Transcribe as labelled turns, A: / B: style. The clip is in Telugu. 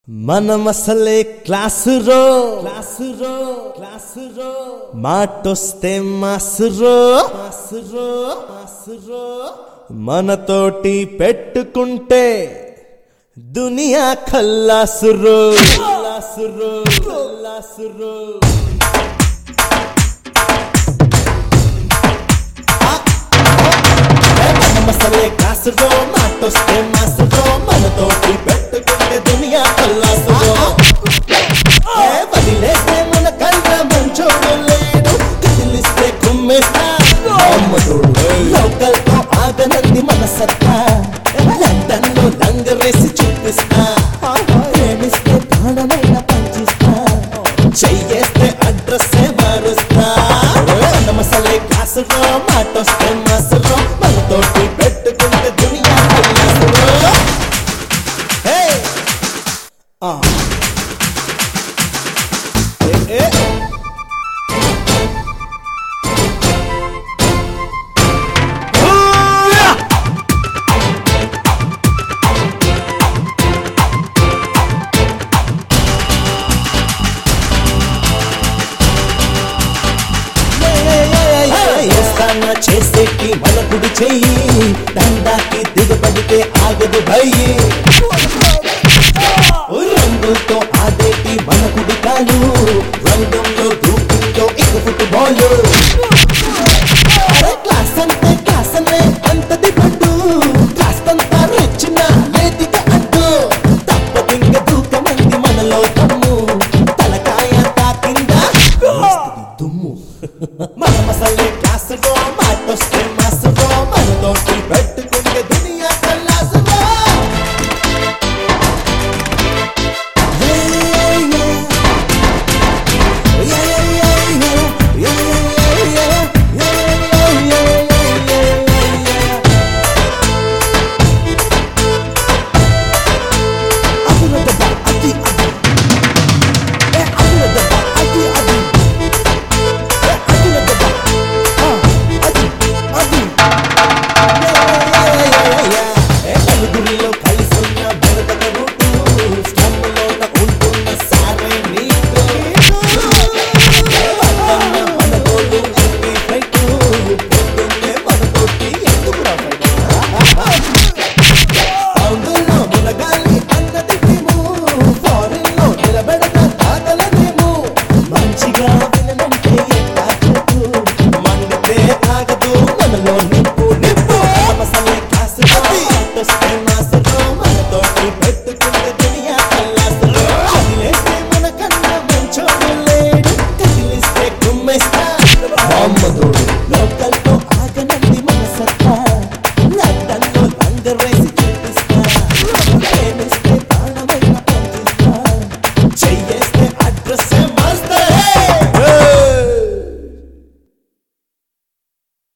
A: మనమసలే క్లాసు రో క్లాసు రో క్లాసు రో మాటొస్తే మాసురో మాసురో మాసురో మనతోటి పెట్టుకుంటే దునియా ఖల్లాసురో ఖల్లాసురో ఖల్లాసురో మనమసలే క్లాసు రో మాటొస్తే మాసురో మనతోటి పెట్టుకుంటే దునియా ఖల్లాసురో ఏ వదిలేస్తే మన కళ్ళ మంచోడు లేడు కదిలిస్తే కుమ్మేస్తా అమ్మతోడు లోకల్ తో ఆగనంది మన సత్తా లండన్ లో లంగరేసి చూపిస్తా ప్రేమిస్తే ప్రాణమైన పంచిస్తా చెయ్యేస్తే అడ్రస్ మారుస్తా మసలే క్లాసులో మాటొస్తే మసలో మనతోటి పెట్టుకుంటే దునియా కల్లాసులో హే ఆ ఏ ఏ ఏస్తాన చేసేటి మన కుడి చెయ్యి దండాకి దిగబడితే ఆగదు భయ్యి రంగులతో ఆడేటి మన కుడి కాలు రంగంలో దూకుందో ఇక ఫుట్బాల్ అరే క్లాస్ అంటే క్లాస్ అనే అంతది పట్టు కాస్తంత రెచ్చిన లేదిక అంటూ తప్పదింక దూకమంది మనలో తమ్ము తలకాయ తాకిందా వస్తుంది దుమ్ము మన మసలే క్లాసులో మాటొస్తే మాసులో మనతోటి పెట్టుకుంటే దునియా కల్లాసులో నలుగురిలో కలిసి ఉన్న బెరకత రూటు స్టమ్లోన ఉంటున్న సారే నీకు పక్కన మన తోడు ఎంపీ ఫైట్ పొద్దున్నే మన తోటి ఎందుకు పౌండుల్లో మునగాలి అన్నది మేము ఫారిన్ లో నిలబెడత తాగలనేము మంచిగా వినమంటే ఎట్టా చెప్పు మండితే ఆగదు మనలో నిప్పు నిప్పు మసలే క్లాసు వస్తే మాసలో మనతోటి పెట్టుకుంటే దునియా కల్లాసులో వదిలేస్తే మన కన్నా మంచోడు లేడు కదిలిస్తే కుమ్మేస్తా బొమ్మదోడు లోకల్ తో ఆగనంది మన సత్తా లండన్ లో లంగరేసి